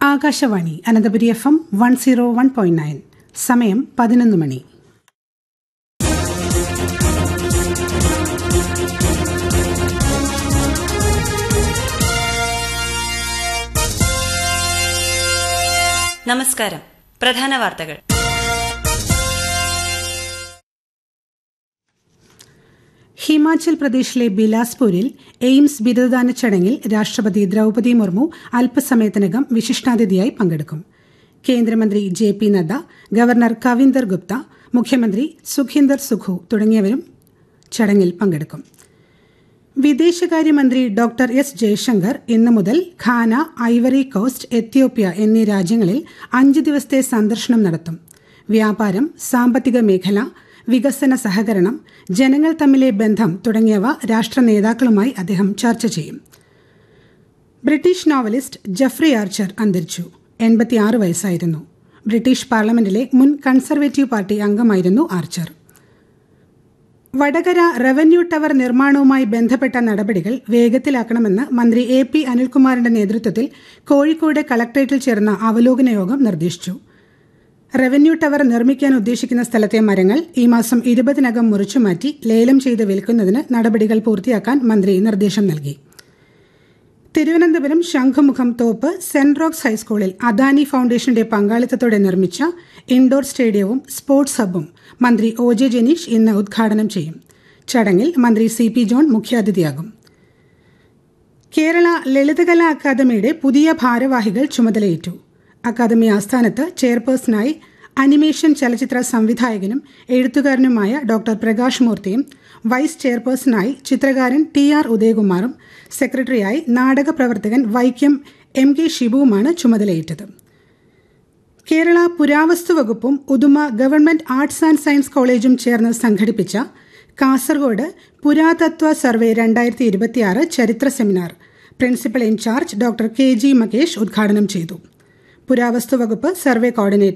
Akashvani Ananthapuri F M one zero one point nine സമയം പതിനൊന്ന് മണി നമസ്കാരം പ്രധാന വാർത്തകൾ ഹിമാചൽ പ്രദേശിലെ ബിലാസ്പൂരിൽ എയിംസ് ബിരുദദാന ചടങ്ങിൽ രാഷ്ട്രപതി ദ്രൗപദി മുർമു അല്പസമയത്തിനകം വിശിഷ്ടാതിഥിയായി പങ്കെടുക്കും കേന്ദ്രമന്ത്രി J P Nadda governor Kavinder Gupta മുഖ്യമന്ത്രി സുഖീന്ദർ സുഖു തുടങ്ങിയവരും ചടങ്ങിൽ പങ്കെടുക്കും വിദേശകാര്യമന്ത്രി ഡോക്ടർ എസ് ജയശങ്കർ ഇന്നു മുതൽ ഖാന ഐവറി കോസ്റ്റ് എത്യോപ്യ എന്നീ രാജ്യങ്ങളിൽ അഞ്ച് ദിവസത്തെ സന്ദർശനം നടത്തും വ്യാപാരം സാമ്പത്തിക മേഖല വികസന സഹകരണം ജനങ്ങൾ തമ്മിലെ ബന്ധം തുടങ്ങിയവ രാഷ്ട്ര നേതാക്കളുമായി അദ്ദേഹം ചർച്ച ചെയ്യും ബ്രിട്ടീഷ് നോവലിസ്റ്റ് ജഫ്രി ആർച്ചർ അന്തരിച്ചു എൺപത്തിയാറ് വയസ്സായിരുന്നു ബ്രിട്ടീഷ് പാർലമെന്റിലെ മുൻ കൺസർവേറ്റീവ് പാർട്ടി അംഗമായിരുന്നു ആർച്ചർ വടകര റവന്യൂ ടവർ നിർമ്മാണവുമായി ബന്ധപ്പെട്ട നടപടികൾ വേഗത്തിലാക്കണമെന്ന് മന്ത്രി എ പി അനിൽകുമാറിന്റെ നേതൃത്വത്തിൽ കോഴിക്കോട് കളക്ടറേറ്റിൽ ചേർന്ന അവലോകന യോഗം നിർദ്ദേശിച്ചു റവന്യൂ ടവർ നിർമ്മിക്കാൻ ഉദ്ദേശിക്കുന്ന സ്ഥലത്തെ മരങ്ങൾ ഈ മാസം ഇരുപതിനകം മുറിച്ചുമാറ്റി ലേലം ചെയ്ത് വിൽക്കുന്നതിന് നടപടികൾ പൂർത്തിയാക്കാൻ മന്ത്രി നിർദ്ദേശം നൽകി തിരുവനന്തപുരം ശംഖുമുഖം തോപ്പ് സെന്റ് റോക്സ് ഹൈസ്കൂളിൽ അദാനി ഫൗണ്ടേഷന്റെ പങ്കാളിത്തത്തോടെ നിർമ്മിച്ച ഇൻഡോർ സ്റ്റേഡിയവും സ്പോർട്സ് ഹബ്ബും മന്ത്രി ഒ ജെ ജനീഷ് ഇന്ന് ഉദ്ഘാടനം ചെയ്യും ചടങ്ങിൽ മന്ത്രി സി പി ജോൺ മുഖ്യാതിഥിയാകും കേരള ലളിതകലാ അക്കാദമിയുടെ പുതിയ ഭാരവാഹികൾ ചുമതലയേറ്റു അക്കാദമി ആസ്ഥാനത്ത് ചെയർപേഴ്സണായി അനിമേഷൻ ചലച്ചിത്ര സംവിധായകനും എഴുത്തുകാരനുമായ ഡോക്ടർ പ്രകാശ് മൂർത്തിയും വൈസ് ചെയർപേഴ്സണായി ചിത്രകാരൻ ടി ആർ ഉദയകുമാറും സെക്രട്ടറിയായി നാടക പ്രവർത്തകൻ വൈക്കം എം കെ ഷിബുവുമാണ് ചുമതലയേറ്റത് കേരള പുരാവസ്തു വകുപ്പും Uduma government arts and science കോളേജും ചേർന്ന് സംഘടിപ്പിച്ച കാസർഗോഡ് പുരാതത്വ സർവേ രണ്ടായിരത്തി ഇരുപത്തിയാറ് ചരിത്ര seminar principal in charge doctor K G Mahesh ഉദ്ഘാടനം ചെയ്തു പുരാവസ്തു വകുപ്പ് സർവേ കോർഡിനേറ്റർ